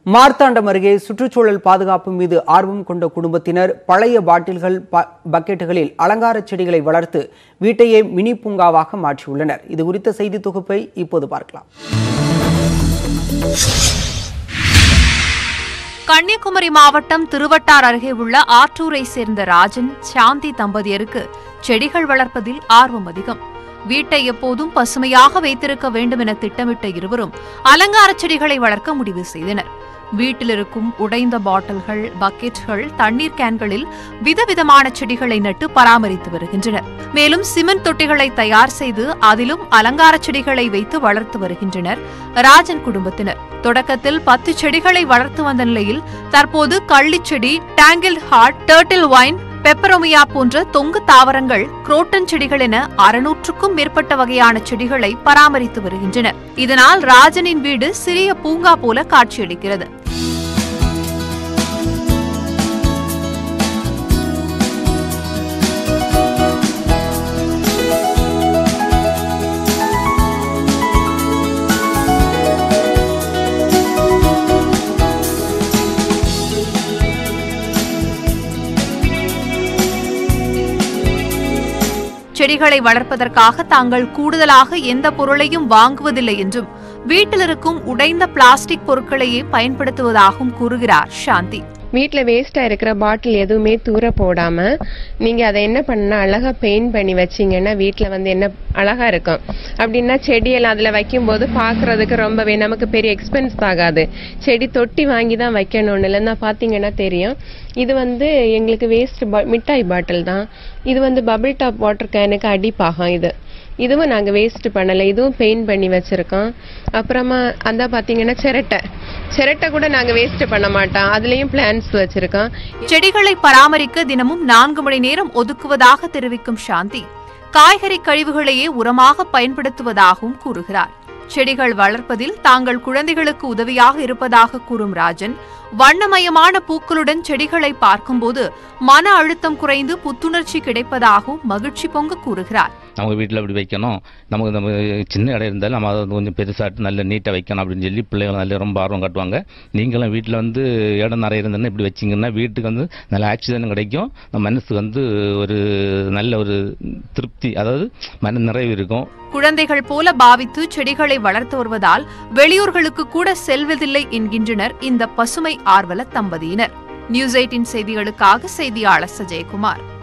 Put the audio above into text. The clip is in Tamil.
மார்த்தாண்டம் அருகே சுற்றுச்சூழல் பாதுகாப்பு மீது ஆர்வம் கொண்ட குடும்பத்தினர் பழைய பாட்டில்கள் ப- பக்கெட்டுகளில் அலங்கார செடிகளை வளர்த்து வீட்டையே மினி பூங்காவாக மாற்றியுள்ளனர் இது குறித்த செய்தி தொகுப்பை இப்போது பார்க்கலாம் கன்னியாகுமரி மாவட்டம் திருவட்டார் அருகே உள்ள ஆற்றூரை சேர்ந்த ராஜன் சாந்தி தம்பதியருக்கு செடிகள் வளர்ப்பதில் ஆர்வம் அதிகம் வீட்டை எப்போதும் பசுமையாக வைத்திருக்க வேண்டும் என திட்டமிட்ட இருவரும் அலங்கார செடிகளை வளர்க்க முடிவு செய்தனர் வீட்டில் இருக்கும் உடைந்த பாட்டில்கள் பக்கெட்கள் தண்ணீர் கேன்களில் விதவிதமான செடிகளை நட்டு பராமரித்து வருகின்றனர் மேலும் சிமெண்ட் தொட்டிகளை தயார் செய்து அதிலும் அலங்கார செடிகளை வைத்து வளர்த்து வருகின்றனர் ராஜன் குடும்பத்தினர் தொடக்கத்தில் பத்து செடிகளை வளர்த்து வந்த நிலையில் தற்போது கள்ளிச்செடி tangle heart turtle vine peperomia போன்ற தொங்கு தாவரங்கள் குரோட்டன் செடிகள் என அறுநூற்றுக்கும் மேற்பட்ட வகையான செடிகளை பராமரித்து வருகின்றனர் இதனால் ராஜனின் வீடு சிறிய பூங்கா போல காட்சியளிக்கிறது செடிகளை வளர்ப்பதற்காக தாங்கள் கூடுதலாக எந்த பொருளையும் வாங்குவதில்லை என்றும் வீட்டில் இருக்கும் உடைந்த பிளாஸ்டிக் பொருட்களையே பயன்படுத்துவதாகவும் கூறுகிறார் சாந்தி வீட்டில் வேஸ்ட்டாக இருக்கிற பாட்டில் எதுவுமே தூர போடாமல் நீங்கள் அதை என்ன பண்ணா அழகாக பெயிண்ட் பண்ணி வச்சீங்கன்னா வீட்டில் வந்து என்ன அழகாக இருக்கும் அப்படின்னா செடியெல்லாம் அதில் வைக்கும்போது பார்க்குறதுக்கு ரொம்பவே நமக்கு பெரிய எக்ஸ்பென்ஸ் ஆகாது செடி தொட்டி வாங்கி தான் வைக்கணும்னு இல்லைன்னா பார்த்தீங்கன்னா தெரியும் இது வந்து எங்களுக்கு வேஸ்ட் பா மிட்டாய் பாட்டில் தான் இது வந்து பபிள் டாப் வாட்டர் கேனுக்கு அடிப்பாகும் இது இதுவும் நாங்கள் வேஸ்ட் பண்ணலை இதுவும் பெயிண்ட் பண்ணி வச்சுருக்கோம் அப்புறமா அந்த பார்த்தீங்கன்னா சிரட்டை சிரட்டை கூட நாங்கள் வேஸ்ட் பண்ண மாட்டோம் அதுலேயும் பிளான்ஸ் வச்சுருக்கோம் செடிகளை பராமரிக்க தினமும் நான்கு மணி நேரம் ஒதுக்குவதாக தெரிவிக்கும் சாந்தி காய்கறி கழிவுகளையே உரமாக பயன்படுத்துவதாகவும் கூறுகிறார் செடிகள் வளர்ப்பதில் தாங்கள் குழந்தைகளுக்கு உதவியாக இருப்பதாக கூறும் ராஜன் வண்ணமயமான பூக்களுடன் செடிகளை பார்க்கும்போது மன அழுத்தம் குறைந்து புத்துணர்ச்சி கிடைப்பதாகவும் மகிழ்ச்சி பொங்க கூறுகிறார் நம்ம வீட்டில் இப்படி வைக்கணும் நமக்கு நம்ம சின்ன இடம் இருந்தாலும் நம்ம அதை வந்து கொஞ்சம் பெருசாட்டு நல்ல நீட்டாக வைக்கணும் அப்படின்னு சொல்லி பிள்ளைகள் நல்ல ரொம்ப ஆர்வம் காட்டுவாங்க நீங்களும் வீட்டில் வந்து இடம் நிறைய இருந்ததுன்னா இப்படி வச்சிங்கன்னா வீட்டுக்கு வந்து நல்ல ஆக்சிஜன் கிடைக்கும் நம்ம மனசுக்கு வந்து ஒரு நல்ல ஒரு திருப்தி அதாவது மன நிறைவு இருக்கும் குழந்தைகள் போல பாவித்து செடிகளை வளர்த்து வருவதால் வெளியூர்களுக்கு கூட செல்வதில்லை என்கின்றனர் இந்த பசுமை ஆர்வல தம்பதியினர் நியூஸ் எயிட்டின் செய்திகளுக்காக செய்தியாளர் சஜயகுமார்